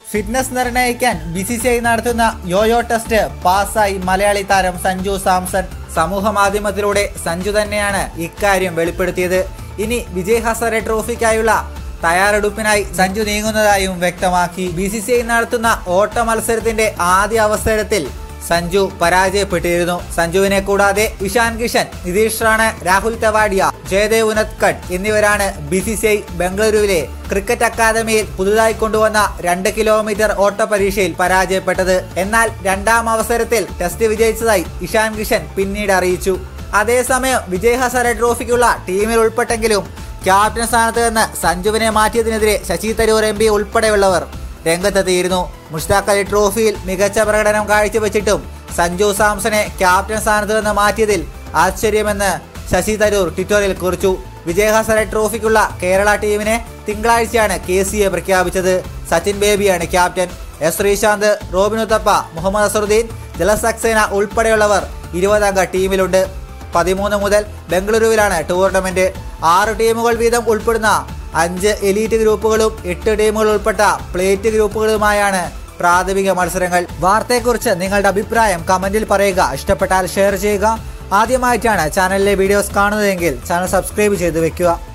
fitness നിർണ്ണയിക്കാൻ B C C I നടത്തുന്ന yo yo test പാസ്സായി മലയാളി താരം സഞ്ജു സാംസൺ സമൂഹ മാധ്യമത്തിലൂടെ സഞ്ജു തന്നെയാണ് ഇക്കാര്യം വെളിപ്പെടുത്തിയത് ഇനി വിജയ് ഹസാരെ ട്രോഫിക്കായുള്ള തയ്യാറെടുപ്പിനായി സഞ്ജു നീങ്ങുന്നതായും വ്യക്തമാക്കി ബി സി സി ഐ നടത്തുന്ന ഓട്ട മത്സരത്തിന്റെ ആദ്യ അവസരത്തിൽ സഞ്ജു പരാജയപ്പെട്ടിരുന്നു സഞ്ജുവിനെ കൂടാതെ ഇഷാൻ കിഷൻ നിതീഷ് റാണ രാഹുൽ തവാഡിയ ജയദേവ് ഉനത്കട്ട് എന്നിവരാണ് ബി സി സി ഐ ബംഗളൂരുവിലെ ക്രിക്കറ്റ് അക്കാദമിയിൽ പുതുതായി കൊണ്ടുവന്ന രണ്ട് കിലോമീറ്റർ ഓട്ട പരീക്ഷയിൽ പരാജയപ്പെട്ടത് എന്നാൽ രണ്ടാം അവസരത്തിൽ ടെസ്റ്റ് വിജയിച്ചതായി ഇഷാൻ കിഷൻ പിന്നീട് അറിയിച്ചു അതേസമയം വിജയ് ഹസാരെ ട്രോഫിക്കുള്ള ടീമിൽ ഉൾപ്പെട്ടെങ്കിലും ക്യാപ്റ്റൻ സ്ഥാനത്ത് നിന്ന് സഞ്ജുവിനെ മാറ്റിയതിനെതിരെ ശശി തരൂർ എം പി ഉൾപ്പെടെയുള്ളവർ രംഗത്തെത്തിയിരുന്നു മുഷ്താഖ് അലി ട്രോഫിയിൽ മികച്ച പ്രകടനം കാഴ്ചവെച്ചിട്ടും സഞ്ജു സാംസനെ ക്യാപ്റ്റൻ സ്ഥാനത്ത് നിന്ന് മാറ്റിയതിൽ ആശ്ചര്യമെന്ന് ശശി തരൂർ ട്വിറ്ററിൽ കുറിച്ചു വിജയ് ഹസാരെ ട്രോഫിക്കുള്ള കേരള ടീമിനെ തിങ്കളാഴ്ചയാണ് കെ സി എ പ്രഖ്യാപിച്ചത് സച്ചിൻ ബേബിയാണ് ക്യാപ്റ്റൻ എസ് ശ്രീശാന്ത് റോബിൻ ഉത്തപ്പ മുഹമ്മദ് അസറുദ്ദീൻ ജലസക്സേന ഉൾപ്പെടെയുള്ളവർ ഇരുപതംഗ ടീമിലുണ്ട് പതിമൂന്ന് മുതൽ ബംഗളൂരുവിലാണ് ടൂർണമെന്റ് ആറ് ടീമുകൾ വീതം ഉൾപ്പെടുന്ന അഞ്ച് എലീറ്റ് ഗ്രൂപ്പുകളും എട്ട് ടീമുകൾ ഉൾപ്പെട്ട പ്ലേറ്റ് ഗ്രൂപ്പുകളുമായാണ് പ്രാഥമിക മത്സരങ്ങൾ വാർത്തയെക്കുറിച്ച് നിങ്ങളുടെ അഭിപ്രായം കമന്റിൽ പറയുക ഇഷ്ടപ്പെട്ടാൽ ഷെയർ ചെയ്യുക ആദ്യമായിട്ടാണ് ചാനലിലെ വീഡിയോസ് കാണുന്നതെങ്കിൽ ചാനൽ സബ്സ്ക്രൈബ് ചെയ്ത് വെക്കുക